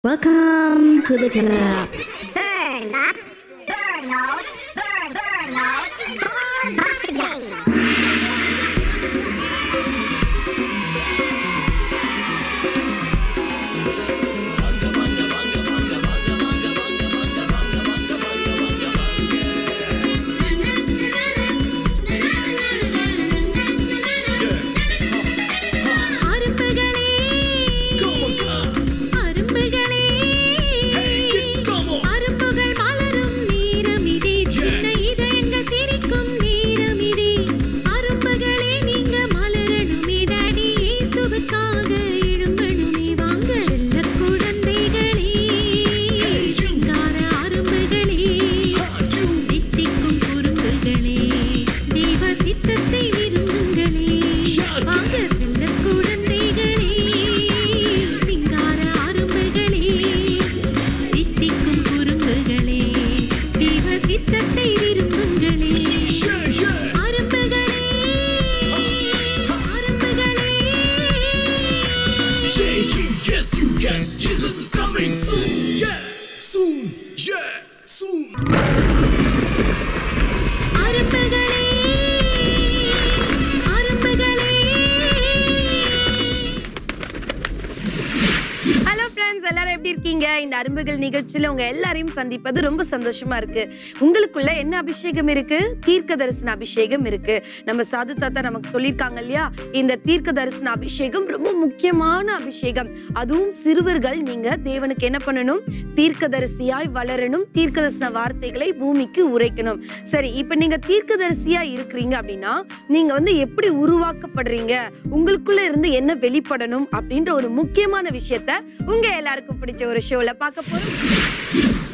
Welcome to the club. Burn up, burn out, burn, burn out, burn busting. அரும்புகளே அரும்புகளே அரும்புகள் மலரும் நேரமிதே சின்ன இதயங்கள் சிரிக்கும் நேரமிதே அரும்புகளே நீங்க மலரணுமே டாடி இயேசுவுக்காக எழும்பணுமே வாங்க செல்ல குழந்தைகளே சிங்கார அரும்புகளே தித்திக்கும் குறும்புகளே தெய்வ சித்தத்தை விரும்புங்களே வாங்க செல்ல குழந்தைகளே சிங்கார அரும்புகளே தித்திக்கும் குறும்புகளே தெய்வ சித்தத்தை விரும்புங்களே அரும்புகளே அரும்புகளே Yeah, you, yes, you, yes, Jesus is coming soon. Yeah, soon, yeah, soon. அரும்புகளே அரும்புகளே ஹலோ ஃப்ரெண்ட்ஸ் எல்லாரும் எப்படி இருக்கீங்க இந்த அரும்புகள் நிகழ்ச்சியில உங்க எல்லாரையும் சந்திப்பது ரொம்ப சந்தோஷமா இருக்கு உங்களுக்குள்ள என்ன அபிஷேகம் இருக்கு தீர்க்க தரிசன அபிஷேகம் இருக்கு நம்ம சாது தாத்தா நமக்கு சொல்லியிருக்காங்க இல்லையா இந்த தீர்க்க தரிசன அபிஷேகம் ரொம்ப முக்கியமான அபிஷேகம் அதுவும் சிறுவர்கள் நீங்க தேவனுக்கு என்ன பண்ணணும் தீர்க்கதரிசியாய் வளரணும் தீர்க்கதரிசன வார்த்தைகளை பூமிக்கு உரைக்கணும் சரி இப்ப நீங்க தீர்க்கதரிசியா இருக்கிறீங்க அப்படின்னா நீங்க வந்து எப்படி உருவாக்கப்படுறீங்க உங்களுக்குள்ள இருந்து என்ன வெளிப்படணும் அப்படின்ற ஒரு முக்கியமான விஷயத்த உங்க எல்லாருக்கும் பிடிச்ச ஒரு ஷோல பார்க்க போறோம்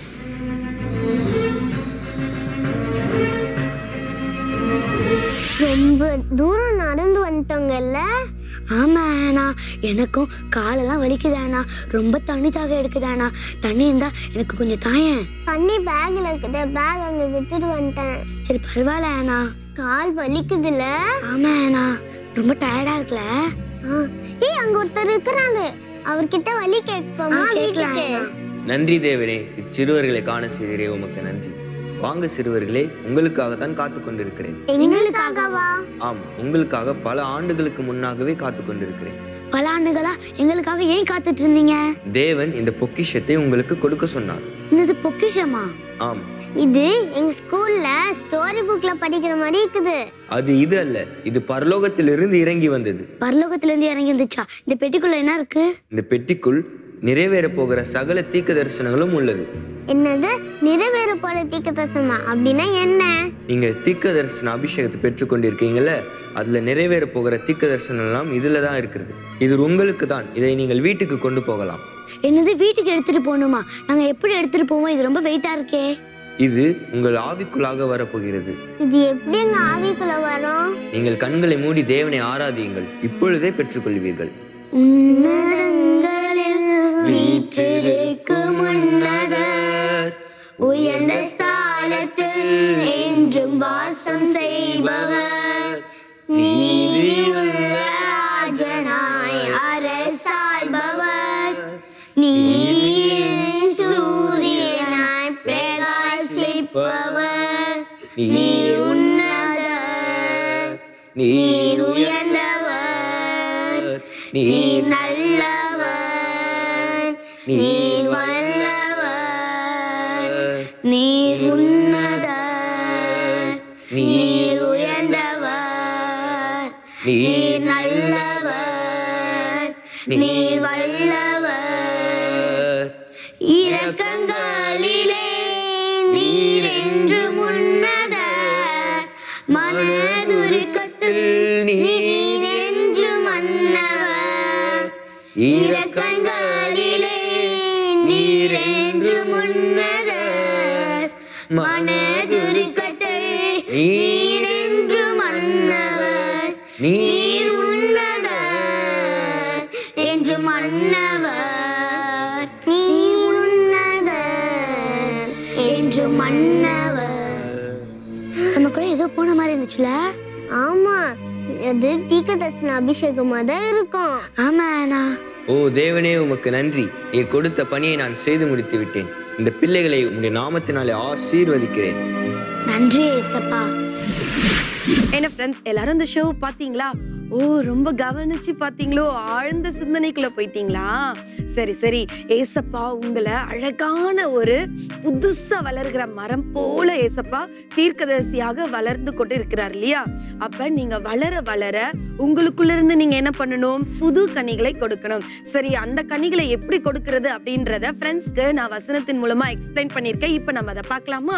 ரொம்ப தூரம் நடந்து வந்துட்டோங்கல்ல ஆமா அண்ணா எனக்கும் காலெல்லாம் வலிக்குதாண்ணா ரொம்ப தண்ணி தாக எடுக்குதாண்ணா தண்ணி இருந்தா எனக்கு கொஞ்சம் தாயேன் தண்ணி பேக்ல இருக்குது பேக் அங்க விட்டுட்டு வந்துட்டேன் சரி பரவாயில்ல அண்ணா கால் வலிக்குதுல்ல ஆமா அண்ணா ரொம்ப டயர்டா இருக்குல்ல ஆ. ஏய் அங்க ஒருத்தர் இருக்கிறாரு அவர்கிட்ட வலி கேட்போமா ஆ, கேட்கலாம் வீட்டுக்கு அண்ணா. நன்றி தேவரே இச்சிறுவர்களை காண செய்கிறே உமக்கு நன்றி வாங்க சிறுவர்களே உங்களுக்காகத்தான் காத்து கொண்டிருக்கிறேன் எங்களுக்காகவா ஆம் உங்களுக்காக பல ஆண்டுகளுக்கு முன்னாகவே காத்து கொண்டிருக்கிறேன் பல ஆண்டுகளா எங்களுக்காக ஏன் காத்துட்டு இருந்தீங்க தேவன் இந்த பொக்கிஷத்தை உங்களுக்கு கொடுக்க சொன்னார் என்னது பொக்கிஷமா ஆம் இது எங்க ஸ்கூல்ல ஸ்டோரி புக்ல படிக்கிற மாதிரி இருக்குது அது இது அல்ல இது பரலோகத்திலிருந்து இறங்கி வந்தது பரலோகத்துல இருந்து இறங்கி வந்துச்சா இந்த பெட்டிக்குள்ள என்ன இருக்கு இந்த பெட்டிக்குள் நிறைவேற போகிற சகல தீர்க்க தரிசனங்களும் உள்ளது என்னது நிறைவேற போற தீக்க தரிசனமா அப்படின்னா என்ன நீங்க தீர்க்க தரிசன அபிஷேகத்தை பெற்றுக்கொண்டிருக்கீங்கல்ல அதுல நிறைவேற போகிற தீர்க்க தரிசனம் எல்லாம் இதுல தான் இருக்கிறது இது உங்களுக்கு தான் இதை நீங்கள் வீட்டுக்கு கொண்டு போகலாம் என்னது வீட்டுக்கு எடுத்துட்டு போகணுமா நாங்க எப்படி எடுத்துட்டு போவோம் இது ரொம்ப வெயிட்டா இருக்கே இது உங்கள் ஆவிக்குள்ளாக வரப்போகிறது இது எப்படி எங்க ஆவிக்குள்ள வரும் நீங்கள் கண்களை மூடி தேவனை ஆராதியுங்கள் இப்பொழுதே பெற்றுக்கொள்வீர்கள் உன்னதங்களில் வீற்றிருக்கும் உன்னதர் உயர்ந்த ஸ்தானத்தில் என்றும் வாசம் செய்பவர் நீதியுள்ள ராஜனாய் அரசாள்பவர் நீதியின் சூரியனாய் பிரகாசிப்பவர் நீர் உன்னதர் நீர் உயர்ந்தவர் நீர் நல்லவர் நீர் வல்லவர் நீர் உன்னதர் நீர் உயர்ந்தவர் நீர் நல்லவர் நீர் வல்லவர் இரக்கங்களிலே நீர் என்று முன்னதர் மனதுருக்கத்தில் நீர் என்று மன்னவர் இரக்கங்களிலே நீர் என்று முன்னதர் மனதுருக்கத்தில் நீர் என்று மன்னவர் நீர் உன்னதர் என்று மன்னவர் நீர் உன்னதர் என்று மன்னவர் நமக்குள்ள ஏதோ போன மாதிரி இருந்துச்சுல ஆமா அது தீக்க தரிசன அபிஷேகமா தான் இருக்கும் ஆமா அண்ணா ஓ தேவனே உமக்கு நன்றி நீர் கொடுத்த பணியை நான் செய்து முடித்து விட்டேன் இந்த பிள்ளைகளை உம்முடைய நாமத்தினாலே ஆசீர்வதிக்கிறேன் நன்றி ஏசப்பா என்ன ஃப்ரெண்ட்ஸ் எல்லாரும் இந்த ஷோ பாத்தீங்களா ஓ ரொம்ப கவனிச்சு பாத்தீங்களோ ஆழ்ந்த சிந்தனைக்குள்ள போயிட்டீங்களா சரி சரி ஏசப்பா உங்களை அழகான ஒரு புதுசா வளர்கிற மரம் போல ஏசப்பா தீர்க்கதரிசியாக வளர்ந்து கொண்டு இருக்கிறார் இல்லையா அப்ப நீங்க வளர வளர உங்களுக்குள்ள இருந்து நீங்க என்ன பண்ணணும் புது கனிகளை கொடுக்கணும் சரி அந்த கனிகளை எப்படி கொடுக்கிறது அப்படின்றத ஃப்ரெண்ட்ஸ்க்கு நான் வசனத்தின் மூலமா எக்ஸ்பிளைன் பண்ணியிருக்கேன் இப்ப நம்ம அதை பார்க்கலாமா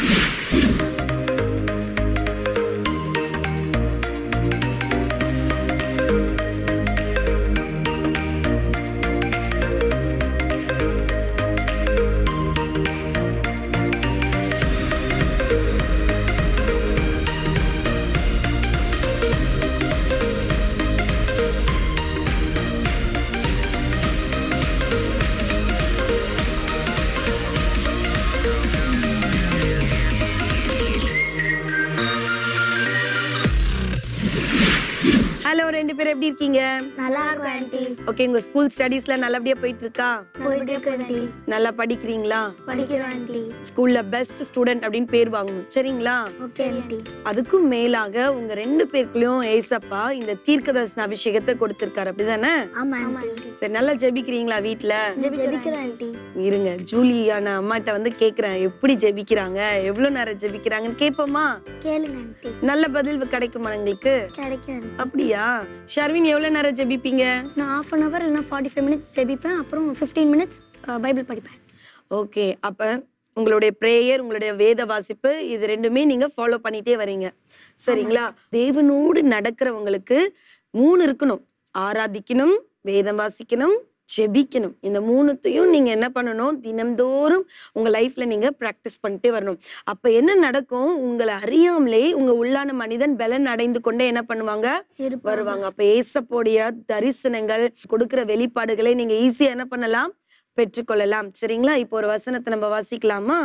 ஹலோ ரெண்டு பேரும் எப்படி இருக்கீங்க நல்லா இருக்கும் ஆண்டி ஓகே உங்க ஸ்கூல் ஸ்டடீஸ்ல நல்லபடியா போயிட்டு இருக்கா போயிட்டு இருக்கு ஆண்டி நல்லா படிக்கிறீங்களா படிக்கிறோம் ஆண்டி ஸ்கூல்ல பெஸ்ட் ஸ்டூடெண்ட் அப்படின்னு பேர் வாங்கணும் சரிங்களா ஓகே ஆண்டி அதுக்கும் மேலாக உங்க ரெண்டு பேருக்குள்ளயும் ஏசப்பா இந்த தீர்க்கதர்சன அபிஷேகத்தை கொடுத்திருக்காரு அப்படிதானே ஆமா ஆண்டி சரி நல்லா ஜெபிக்கிறீங்களா வீட்ல ஜெபிக்கிறோம் ஆண்டி இருங்க ஜூலியான அம்மாட்ட வந்து கேக்குறேன் எப்படி ஜெபிக்கிறாங்க எவ்வளவு நேரம் ஜெபிக்கிறாங்கன்னு கேட்போமா கேளுங்க ஆண்டி நல்ல பதில் கிடைக்குமா எங்களுக்கு கிடைக்கும் ஆண்டி அப்படியா ஷர்வின் எவ்வளவு நேரம் ஜெபிப்பீங்க நான் ஆஃப் அன் ஹவர் இல்லைன்னா ஃபார்ட்டி ஃபைவ் மினிட்ஸ் ஜெபிப்பேன் அப்புறம் ஃபிஃப்டீன் மினிட்ஸ் பைபிள் படிப்பேன் ஓகே அப்ப உங்களுடைய பிரேயர் உங்களுடைய வேத வாசிப்பு இது ரெண்டுமே நீங்க ஃபாலோ பண்ணிட்டே வரீங்க சரிங்களா தேவனோடு நடக்கிறவங்களுக்கு மூணு இருக்கணும் ஆராதிக்கணும் வேதம் வாசிக்கணும் ஜெபிக்கணும் இந்த மூணுத்தையும் நீங்க என்ன பண்ணணும் தினம்தோறும் உங்க லைஃப்ல நீங்க ப்ராக்டிஸ் பண்ணிட்டே வரணும் அப்ப என்ன நடக்கும் உங்களை அறியாமலே உங்க உள்ளான மனிதன் பலன் அடைந்து கொண்டே என்ன பண்ணுவாங்க வருவாங்க அப்ப ஏசப்போடைய தரிசனங்கள் கொடுக்கிற வெளிப்பாடுகளை நீங்க ஈஸியா என்ன பண்ணலாம் பெற்றுக்கொள்ளலாம் சரிங்களா இப்போ ஒரு வசனத்தை நம்ம வாசிக்கலாமா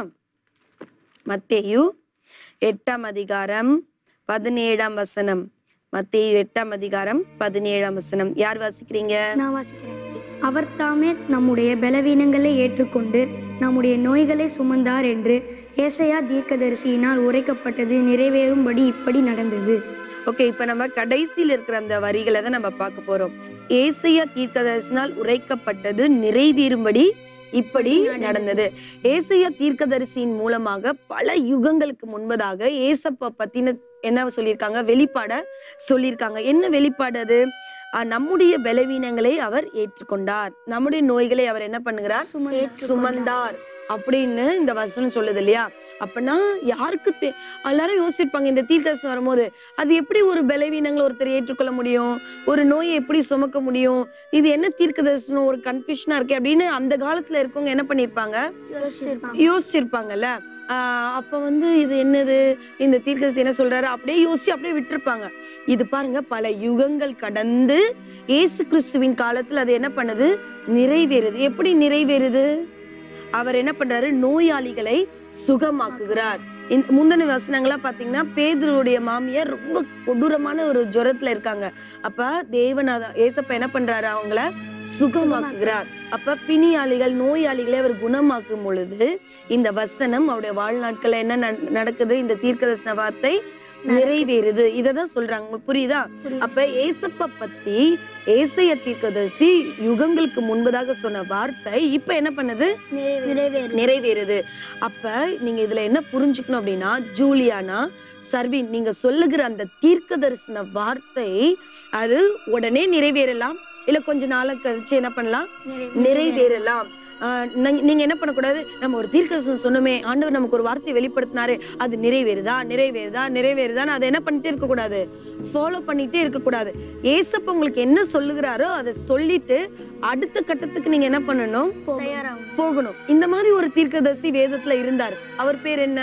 மத்தேயு எட்டாம் அதிகாரம் பதினேழாம் வசனம் மத்தேயு எட்டாம் அதிகாரம் பதினேழாம் வசனம் யார் வாசிக்கிறீங்க நான் வாசிக்கிறேன் அவர் தாமே நம்முடைய பலவீனங்களை ஏற்றுக்கொண்டு நம்முடைய நோய்களை சுமந்தார் என்று ஏசையா தீர்க்கதரிசியினால் உரைக்கப்பட்டது நிறைவேறும்படி இப்படி நடந்தது ஓகே இப்ப நம்ம கடைசியில் இருக்கிற அந்த வரிகளை தான் நம்ம பார்க்க போறோம் ஏசையா தீர்க்கதரிசினால் உரைக்கப்பட்டது நிறைவேறும்படி இப்படி நடந்தது ஏசையா தீர்க்கதரிசியின் மூலமாக பல யுகங்களுக்கு முன்பதாக ஏசப்பா பத்தின என்ன சொல்லியிருக்காங்க வெளிப்பாட சொல்லியிருக்காங்க என்ன வெளிப்பாடு அது அஹ் நம்முடைய பலவீனங்களை அவர் ஏற்றுக்கொண்டார் நம்முடைய நோய்களை அவர் என்ன பண்ணுகிறார் சுமந்தார் அப்படின்னு இந்த வசனம் சொல்லுது இல்லையா அப்பனா யாருக்கு தே- எல்லாரும் யோசிச்சிருப்பாங்க இந்த தீர்க்கதரிசனம் வரும்போது அது எப்படி ஒரு பலவீனங்களை ஒருத்தர் ஏற்றுக்கொள்ள முடியும் ஒரு நோயை எப்படி சுமக்க முடியும் இது என்ன தீர்க்க தரிசனம் ஒரு கன்ஃபியூஷனா இருக்கே அப்படின்னு அந்த காலத்துல இருக்கவங்க என்ன பண்ணிருப்பாங்க யோசிச்சிருப்பாங்க யோசிச்சிருப்பாங்கல்ல ஆஹ் அப்ப வந்து இது என்னது இந்த தீர்க்கதரிசி என்ன சொல்றாரு அப்படியே யோசிச்சு அப்படியே விட்டுருப்பாங்க இது பாருங்க பல யுகங்கள் கடந்து இயேசு கிறிஸ்துவின் காலத்துல அது என்ன பண்ணுது நிறைவேறுது எப்படி நிறைவேறுது அவர் என்ன பண்றாரு நோயாளிகளை சுகமாக்குகிறார் இந்த முந்தின வசனங்கள்லாம் பாத்தீங்கன்னா பேதுருடைய மாமியார் ரொம்ப கொடூரமான ஒரு ஜுரத்துல இருக்காங்க அப்ப தேவநாத ஏசப்ப என்ன பண்றாரு அவங்கள சுகமாக்குகிறார் அப்ப பிணியாளிகள் நோயாளிகளை அவர் குணமாக்கும் பொழுது இந்த வசனம் அவருடைய வாழ்நாட்கள்ல என்ன நட- நடக்குது இந்த தீர்க்கதரிசன வார்த்தை நிறைவேறுது இததான் சொல்றாங்க உங்களுக்கு புரியுதா அப்ப ஏசப்ப பத்தி ஏசைய தீர்க்கதரிசி யுகங்களுக்கு முன்பதாக சொன்ன வார்த்தை இப்ப என்ன பண்ணுது நிறைவேறு நிறைவேறுது அப்ப நீங்க இதுல என்ன புரிஞ்சுக்கணும் அப்படின்னா ஜூலியானா சர்வின் நீங்க சொல்லுகிற அந்த தீர்க்க தரிசன வார்த்தை அது உடனே நிறைவேறலாம் இல்ல கொஞ்ச நாள கழிச்சு என்ன பண்ணலாம் நிறைவேறலாம் ஆஹ் நீங்க- நீங்க என்ன பண்ணக்கூடாது நம்ம ஒரு தீர்க்கதரிசனம் சொன்னோமே ஆண்டவர் நமக்கு ஒரு வார்த்தை வெளிப்படுத்தினாரு அது நிறைவேறுதா நிறைவேறுதா நிறைவேறுதான்னு அதை என்ன பண்ணிட்டே இருக்க கூடாது ஃபாலோ பண்ணிட்டே இருக்க கூடாது ஏசப்ப உங்களுக்கு என்ன சொல்லுகிறாரோ அதை சொல்லிட்டு அடுத்த கட்டத்துக்கு நீங்க என்ன பண்ணணும் போகணும் இந்த மாதிரி ஒரு தீர்க்கதரிசி வேதத்துல இருந்தார் அவர் பேர் என்ன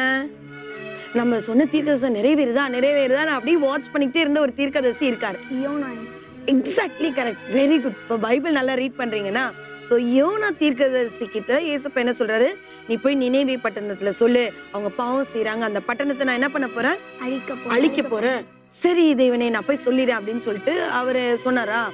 நம்ம சொன்ன தீர்க்கதரிசனம் நிறைவேறுதா நிறைவேறுதா அப்படியே வாட்ச் பண்ணிக்கிட்டே இருந்த ஒரு தீர்க்கதரிசி இருக்காரு எக்ஸாக்ட்லி கரெக்ட் வெரி குட் இப்போ பைபிள் நல்லா ரீட் பண்றீங்கன்னா ஸோ யோனா தீர்க்கதரிசி கிட்ட ஏசப்ப என்ன சொல்றாரு நீ போய் நினைவே பட்டணத்துல சொல்லு அவங்க பாவம் செய்றாங்க அந்த பட்டணத்தை நான் என்ன பண்ண போறேன் அழிக்க அழிக்க போறேன் சரி தேவனே நான் போய் சொல்லிடுறேன் அப்படின்னு சொல்லிட்டு அவரு சொன்னாரா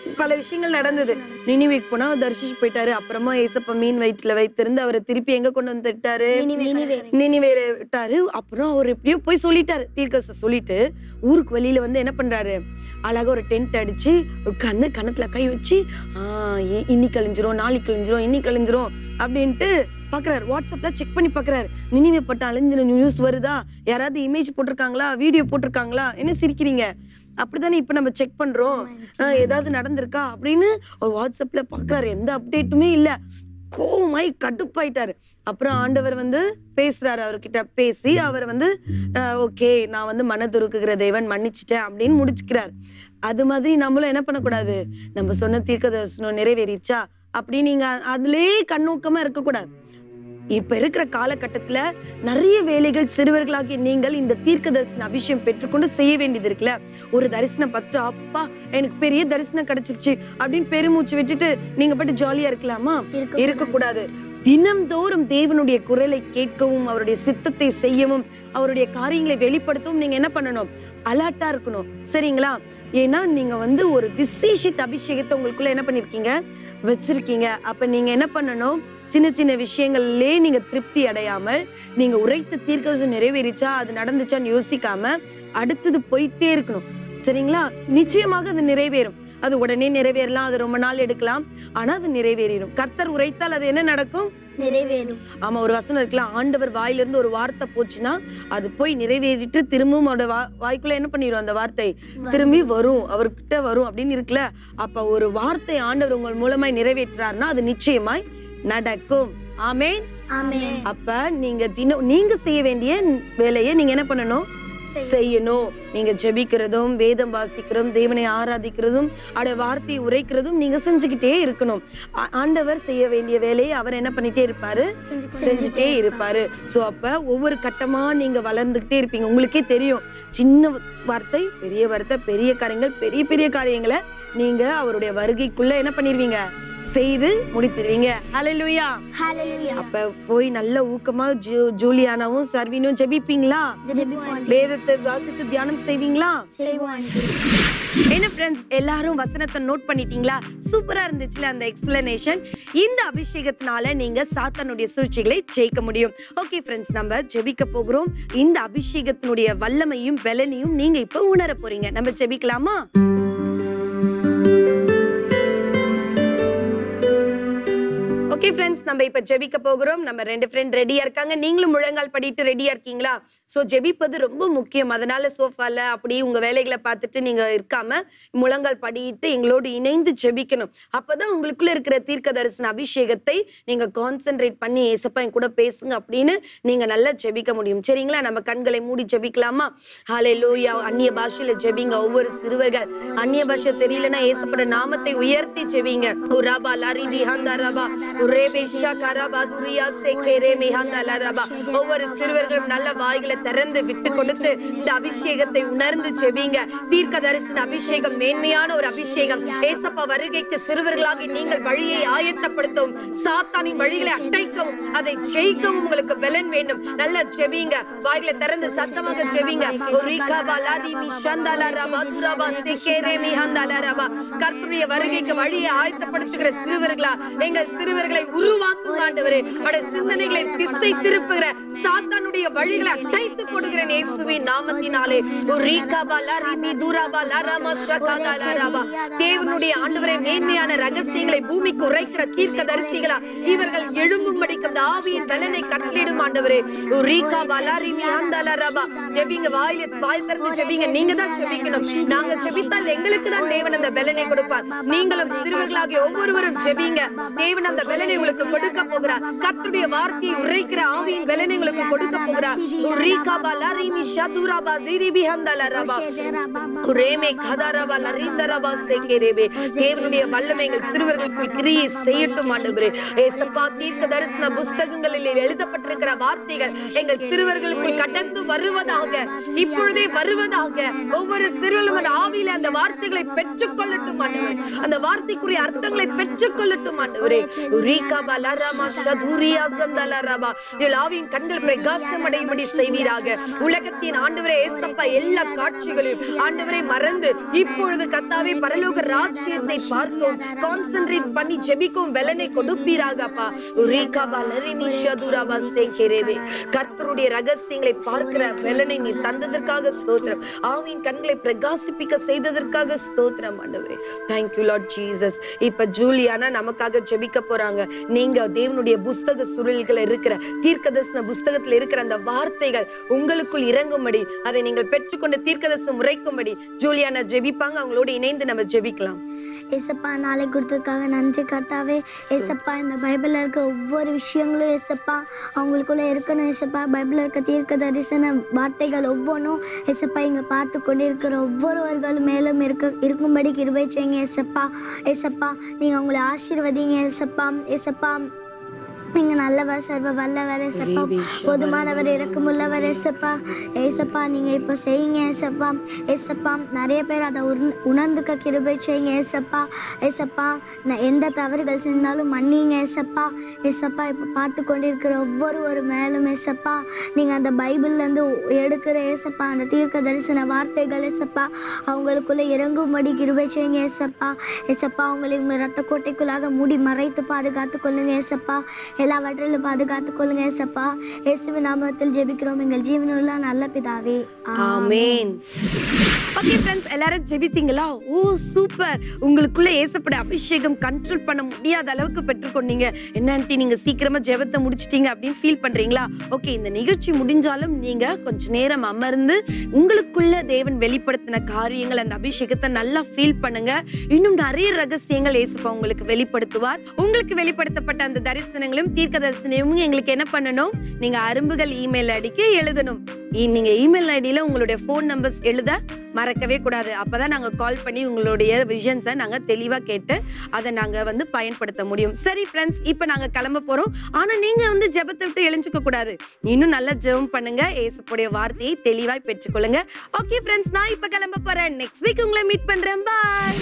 பல விஷயங்கள் நடந்தது நினைவேக்கு போனா அவர் தரிசிச்சு போயிட்டாரு அப்புறமா ஏசப்பா மீன் வயிற்றுல வைத்திருந்து அவரை திருப்பி எங்க கொண்டு வந்து விட்டாரு நினைவேல விட்டாரு அப்புறம் அவர் எப்படியோ போய் சொல்லிட்டாரு தீர்க்கச சொல்லிட்டு ஊருக்கு வெளியில வந்து என்ன பண்றாரு அழகா ஒரு டென்ட் அடிச்சு உட்காந்து கணத்துல கை வச்சு ஆஹ் இ- இன்னைக்கு கழிஞ்சிரும் நாளைக்கு கழிஞ்சிரும் இன்னைக்கு கழிஞ்சிரும் அப்படின்ட்டு பாக்குறாரு வாட்ஸ்அப்ல செக் பண்ணி பாக்குறாரு நினைவே பட்ட அழிஞ்சின நியூஸ் வருதா யாராவது இமேஜ் போட்டிருக்காங்களா வீடியோ போட்டிருக்காங்களா என்ன சிரிக்கிறீங்க அப்படிதானே இப்ப நம்ம செக் பண்றோம் ஆஹ் ஏதாவது நடந்திருக்கா அப்படின்னு அவர் வாட்ஸ்அப்ல பாக்குறாரு எந்த அப்டேட்டுமே இல்ல கோவமாய் கடுப்பாயிட்டாரு அப்புறம் ஆண்டவர் வந்து பேசுறாரு அவர்கிட்ட பேசி அவர் வந்து ஓகே நான் வந்து மனதுருக்குகிற தேவன் மன்னிச்சிட்டேன் அப்படின்னு முடிச்சுக்கிறார் அது மாதிரி நம்மளும் என்ன பண்ணக்கூடாது நம்ம சொன்ன தீர்க்க தரிசனம் நிறைவேறிச்சா அப்படி நீங்க அதுலயே கண்ணோக்கமா இருக்கக்கூடாது இப்ப இருக்கிற காலகட்டத்துல நிறைய வேலைகள் சிறுவர்களாகிய நீங்கள் இந்த தீர்க்க தரிசன அபிஷேகம் பெற்றுக்கொண்டு செய்ய வேண்டியது இருக்குல்ல ஒரு தரிசனம் பத்து அப்பா எனக்கு பெரிய தரிசனம் கிடைச்சிருச்சு அப்படின்னு பெருமூச்சு விட்டுட்டு நீங்க பாட்டு ஜாலியா இருக்கலாமா இருக்கக்கூடாது தினம்தோறும் தேவனுடைய குரலை கேட்கவும் அவருடைய சித்தத்தை செய்யவும் அவருடைய காரியங்களை வெளிப்படுத்தவும் நீங்க என்ன பண்ணணும் அலர்ட்டா இருக்கணும் சரிங்களா ஏன்னா நீங்க வந்து ஒரு விசேஷித்த அபிஷேகத்தை உங்களுக்குள்ள என்ன பண்ணிருக்கீங்க வச்சிருக்கீங்க அப்ப நீங்க என்ன பண்ணணும் சின்ன சின்ன விஷயங்கள்லயே நீங்க திருப்தி அடையாமல் நீங்க உரைத்த தீர்க்கதரிசனம் நிறைவேறிச்சா அது நடந்துச்சான்னு யோசிக்காம அடுத்தது போயிட்டே இருக்கணும் சரிங்களா நிச்சயமாக அது நிறைவேறும் அது உடனே நிறைவேறலாம் அது ரொம்ப நாள் எடுக்கலாம் ஆனா அது நிறைவேறிடும் கர்த்தர் உரைத்தால் அது என்ன நடக்கும் நிறைவேறும் ஆமா ஒரு வசனம் இருக்கலாம் ஆண்டவர் வாயிலிருந்து ஒரு வார்த்தை போச்சுன்னா அது போய் நிறைவேறிட்டு திரும்பவும் அவரோட வா வாய்க்குள்ள என்ன பண்ணிடும் அந்த வார்த்தை திரும்பி வரும் அவர்கிட்ட வரும் அப்படின்னு இருக்குல்ல அப்ப ஒரு வார்த்தை ஆண்டவர் உங்கள் மூலமாய் நிறைவேற்றுறாருன்னா அது நிச்சயமாய் நடக்கும் ஆமென் ஆமென் அப்ப நீங்க தினம் நீங்க செய்ய வேண்டிய வேலையை நீங்க என்ன பண்ணணும் செய்யணும் நீங்க ஜெபிக்கிறதும் வேதம் வாசிக்கிறதும் தேவனை ஆராதிக்கிறதும் அவருடைய வார்த்தையை உரைக்கிறதும் நீங்க செஞ்சுக்கிட்டே இருக்கணும் ஆ- ஆண்டவர் செய்ய வேண்டிய வேலையை அவர் என்ன பண்ணிட்டே இருப்பாரு செஞ்சுட்டே இருப்பாரு சோ அப்ப ஒவ்வொரு கட்டமா நீங்க வளர்ந்துகிட்டே இருப்பீங்க உங்களுக்கே தெரியும் சின்ன வார்த்தை பெரிய வார்த்தை பெரிய காரியங்கள் பெரிய பெரிய காரியங்களை நீங்க அவருடைய வருகைக்குள்ள என்ன பண்ணிருவீங்க செய்து முடித்திருவீங்க ஹalleluya ஹalleluya அப்ப போய் நல்ல ஊக்கமா ஜூ- ஜூலியானாவும் சர்வினும் ஜெபிப்பீங்களா ஜெபிப்போம் வேதத்தை வாசித்து தியானம் செய்வீங்களா செய்வோம் என்ன ஃப்ரெண்ட்ஸ் எல்லாரும் வசனத்தை நோட் பண்ணிட்டீங்களா சூப்பரா இருந்துச்சுல அந்த எக்ஸ்பிளனேஷன் இந்த அபிஷேகத்தினால நீங்க சாத்தானுடைய சூழ்ச்சிகளை ஜெயிக்க முடியும் ஓகே ஃப்ரெண்ட்ஸ் நம்ம ஜெபிக்க போகிறோம் இந்த அபிஷேகத்தினுடைய வல்லமையும் பலனையும் நீங்க இப்ப உணர போறீங்க நம்ம ஜெபிக்கலாமா ஓகே ஃப்ரெண்ட்ஸ் நம்ம இப்ப ஜெபிக்க போகிறோம் நம்ம ரெண்டு ஃப்ரெண்ட் ரெடியா இருக்காங்க நீங்களும் முழங்கால் படிட்டு ரெடியா இருக்கீங்களா சோ ஜெபிப்பது ரொம்ப முக்கியம் அதனால சோஃபால அப்படி உங்க வேலைகளை பார்த்துட்டு நீங்க இருக்காம முழங்கால் படிட்டு எங்களோடு இணைந்து ஜெபிக்கணும் அப்பதான் உங்களுக்குள்ள இருக்கிற தீர்க்க தரிசன அபிஷேகத்தை நீங்க கான்சென்ட்ரேட் பண்ணி ஏசப்பா என் கூட பேசுங்க அப்படின்னு நீங்க நல்லா ஜெபிக்க முடியும் சரிங்களா நம்ம கண்களை மூடி ஜெபிக்கலாமா ஹாலே லூயா அந்நிய பாஷையில ஜெபிங்க ஒவ்வொரு சிறுவர்கள் அந்நிய பாஷை தெரியலன்னா ஏசப்பட நாமத்தை உயர்த்தி ஜெபிங்க உராபா லாரி விஹாந்தா ரபா உரேபேஷா கரபா துரியா சேகேரே மிஹாந்தா லரபா ஒவ்வொரு சிறுவர்களும் நல்ல வாய்களை திறந்து விட்டு கொடுத்து இந்த அபிஷேகத்தை உணர்ந்து ஜெபிங்க தீர்க்க தரிசன அபிஷேகம் மேன்மையான ஒரு அபிஷேகம் ஏசப்பா வருகைக்கு சிறுவர்களாகி நீங்கள் வழியை ஆயத்தப்படுத்தவும் சாத்தானின் வழிகளை அடைக்கவும் அதை ஜெயிக்கவும் உங்களுக்கு பலன் வேண்டும் நல்ல ஜெபிங்க வாய்களை திறந்து சத்தமாக ஜெபிங்க ஒரிகாபா லாதி மிஷந்தாலா ரபா துராபா சேகேரே மிஹாந்தாலா ரபா கர்த்தருடைய வருகைக்கு வழியை ஆயத்தப்படுத்துகிற சிறுவர்களா எங்கள் சிறுவர்களை உருவாக்கும் ஆண்டவரே அவருடைய சிந்தனைகளை திசை திருப்புகிற சாத்தானுடைய வழிகளை அடைத்து போடுகிற இயேசுவின் நாமத்தினாலே ரீகாபா லாரிபி துராபா லாராமா ஷகாதா லாராபா தேவனுடைய ஆண்டவரே மேன்மையான ரகசியங்களை பூமிக்கு உரைக்கிற தீர்க்க தரிசிகளா இவர்கள் எழும்பும்படிக்கு அந்த ஆவியின் பலனை கட்டளிடும் ஆண்டவரே ரீகாபா லாரிபி ஆந்தாலா ரபா ஜெபிங்க வாயில வாய் திறந்து ஜெபிங்க நீங்க தான் ஜெபிக்கணும் நாங்க ஜெபித்தால் எங்களுக்கு தான் தேவன் அந்த பலனை கொடுப்பார் நீங்களும் சிறுவர்களாகிய ஒவ்வொருவரும் ஜெபிங்க தேவன் அந்த பலனை உங்களுக்கு கொடுக்க போகிறார் கர்த்தருடைய வார்த்தையை உரைக்கிற ஆவியின் பலனை உங்களுக்கு கொடுக்க போகிறார் ரீகாபா லாரிமி ஷதுராபா ஜீரிபி ஹந்தாலா ரபா குரேமே கதாரபா லரிந்தரபா சேகேரேபே தேவனுடைய வல்லமை எங்கள் சிறுவர்களுக்குள் கிரியை செய்யட்டும் ஆண்டவரே ஏசப்பா தீர்க்க தரிசன புஸ்தகங்களில் எழுதப்பட்டிருக்கிற வார்த்தைகள் எங்கள் சிறுவர்களுக்குள் கடந்து வருவதாக இப்பொழுதே வருவதாக ஒவ்வொரு சிறுவர்களும் அந்த ஆவியில அந்த வார்த்தைகளை பெற்றுக் கொள்ளட்டும் ஆண்டவரே அந்த வார்த்தைக்குரிய அர்த்தங்களை பெற்றுக் கொள்ளட்டும் ஆண்டவரே ரீகா பலராமா ஷதுரியா சந்தலரபா இவள் ஆவியின் கண்கள் பிரகாசம் அடையும்படி செய்வீராக உலகத்தின் ஆண்டவரே ஏசப்பா எல்லா காட்சிகளையும் ஆண்டவரை மறந்து இப்பொழுது கத்தாவே பரலோக ராஜ்யத்தை பார்க்கும் கான்சென்ட்ரேட் பண்ணி ஜெபிக்கும் பலனை கொடுப்பீராக அப்பா ரீகா பலரினி ஷதுராபா சேகரேவே கர்த்தருடைய ரகசியங்களை பார்க்கிற பலனை நீ தந்ததற்காக ஸ்தோத்திரம் ஆவியின் கண்களை பிரகாசிப்பிக்க செய்ததற்காக ஸ்தோத்திரம் ஆண்டவரே தேங்க்யூ லார்ட் ஜீசஸ் இப்ப ஜூலியானா நமக்காக ஜெபிக்க போறாங்க நீங்க தேவனுடைய புஸ்தக சுருள்கள் இருக்கிற தீர்க்கதர்சன புஸ்தகத்துல இருக்கிற அந்த வார்த்தைகள் உங்களுக்குள் இறங்கும்படி அதை நீங்கள் பெற்றுக்கொண்ட தீர்க்கதர்சனம் உரைக்கும்படி ஜூலியானா ஜெபிப்பாங்க அவங்களோட இணைந்து நம்ம ஜெபிக்கலாம் ஏசப்பா நாளை கொடுத்ததுக்காக நன்றி கர்த்தாவே ஏசப்பா இந்த பைபிளில் இருக்க ஒவ்வொரு விஷயங்களும் ஏசப்பா அவங்களுக்குள்ள இருக்கணும் ஏசப்பா பைபிளில் இருக்க தீர்க்க தரிசன வார்த்தைகள் ஒவ்வொன்றும் ஏசப்பா இங்கே பார்த்து கொண்டிருக்கிற ஒவ்வொருவர்களும் மேலும் இருக்க இருக்கும்படி கிருபை செய்யுங்க ஏசப்பா ஏசப்பா நீங்கள் அவங்களை ஆசீர்வதிங்க ஏசப்பா ஏசப்பா நீங்க நல்லவர் சர்வ வல்லவர் ஏசப்பா போதுமானவர் இறக்கமுள்ளவர் ஏசப்பா ஏசப்பா நீங்க இப்போ செய்யுங்க ஏசப்பா ஏசப்பா நிறைய பேர் அதை உண உணர்ந்துக்க கிருபை செய்யுங்க ஏசப்பா ஏசப்பா நான் எந்த தவறுகள் செஞ்சாலும் மன்னிங்க ஏசப்பா ஏசப்பா இப்போ பார்த்து கொண்டிருக்கிற ஒவ்வொரு ஒரு மேலும் ஏசப்பா நீங்க அந்த பைபிள்லேருந்து எடுக்கிற ஏசப்பா அந்த தீர்க்க தரிசன வார்த்தைகள் ஏசப்பா அவங்களுக்குள்ள இறங்கும்படி கிருபை செய்யுங்க ஏசப்பா ஏசப்பா அவங்களை உங்க ரத்த கோட்டைக்குள்ளாக மூடி மறைத்து பாதுகாத்து கொள்ளுங்க ஏசப்பா எல்லாவற்றிலும் பாதுகாத்து கொள்ளுங்க ஏசப்பா இயேசுவின் நாமத்தில் ஜெபிக்கிறோம் எங்கள் ஜீவனுள்ள நல்ல பிதாவே ஆமென் ஓகே ஃப்ரெண்ட்ஸ் எல்லாரும் ஜெபித்தீங்களா ஓ சூப்பர் உங்களுக்குள்ள ஏசப்பட அபிஷேகம் கண்ட்ரோல் பண்ண முடியாத அளவுக்கு பெற்றுக்கொண்டீங்க என்ன ஆண்டி நீங்க சீக்கிரமா ஜெபத்தை முடிச்சிட்டீங்க அப்படின்னு ஃபீல் பண்றீங்களா ஓகே இந்த நிகழ்ச்சி முடிஞ்சாலும் நீங்க கொஞ்ச நேரம் அமர்ந்து உங்களுக்குள்ள தேவன் வெளிப்படுத்தின காரியங்கள் அந்த அபிஷேகத்தை நல்லா ஃபீல் பண்ணுங்க இன்னும் நிறைய ரகசியங்கள் ஏசப்பா உங்களுக்கு வெளிப்படுத்துவார் உங்களுக்கு வெளிப்படுத்தப்பட்ட அந்த தரிசனங்களும் தீர்க்க தரிசனமும் எங்களுக்கு என்ன பண்ணணும் நீங்க அரும்புகள் இமெயில் ஐடிக்கு எழுதணும் இ- நீங்க இமெயில் ஐடியில உங்களுடைய ஃபோன் நம்பர்ஸ் எழுத மறக்கவே கூடாது அப்பதான் நாங்க கால் பண்ணி உங்களுடைய விஷன்ஸை நாங்க தெளிவா கேட்டு அதை நாங்க வந்து பயன்படுத்த முடியும் சரி ஃப்ரெண்ட்ஸ் இப்போ நாங்க கிளம்ப போறோம் ஆனா நீங்க வந்து ஜெபத்தை விட்டு எழுஞ்சுக்க கூடாது இன்னும் நல்லா ஜெபம் பண்ணுங்க ஏசப்புடைய வார்த்தையை தெளிவாய் பெற்றுக்கொள்ளுங்க ஓகே ஃப்ரெண்ட்ஸ் நான் இப்போ கிளம்ப போறேன் நெக்ஸ்ட் வீக் உங்களை மீட் பண்றேன் பாய்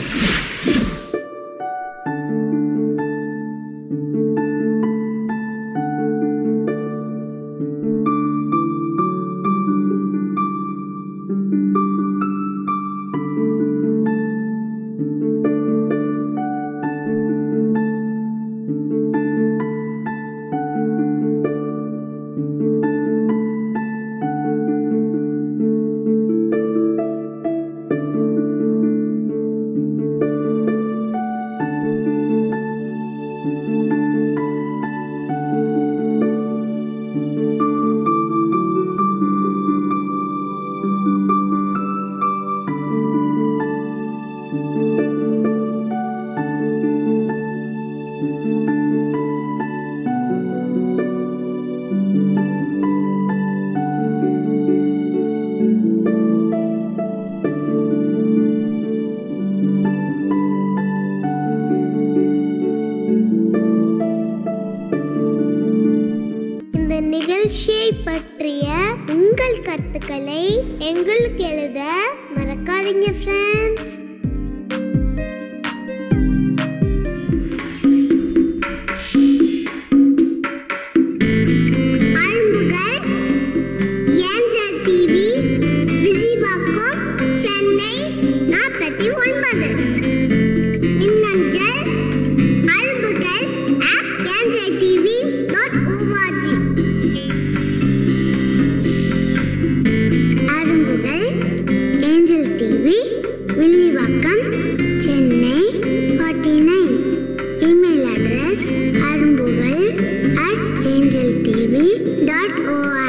இந்த நிகழ்ச்சியை பற்றிய உங்கள் கருத்துக்களை எங்களுக்கு எழுத மறக்காதீங்க ஃப்ரெண்ட்ஸ் அன்புகள் ஏஞ்சல் டிவி விரிவாக்கம் சென்னை நாற்பத்தி ஒன்பது மின்னஞ்சல் அன்புகள் at ஏஞ்சல்டிவி.org அரும்புகள் Angel TV Villivakkam Chennai forty nine email address அரும்புகள் at Angel TV dot OR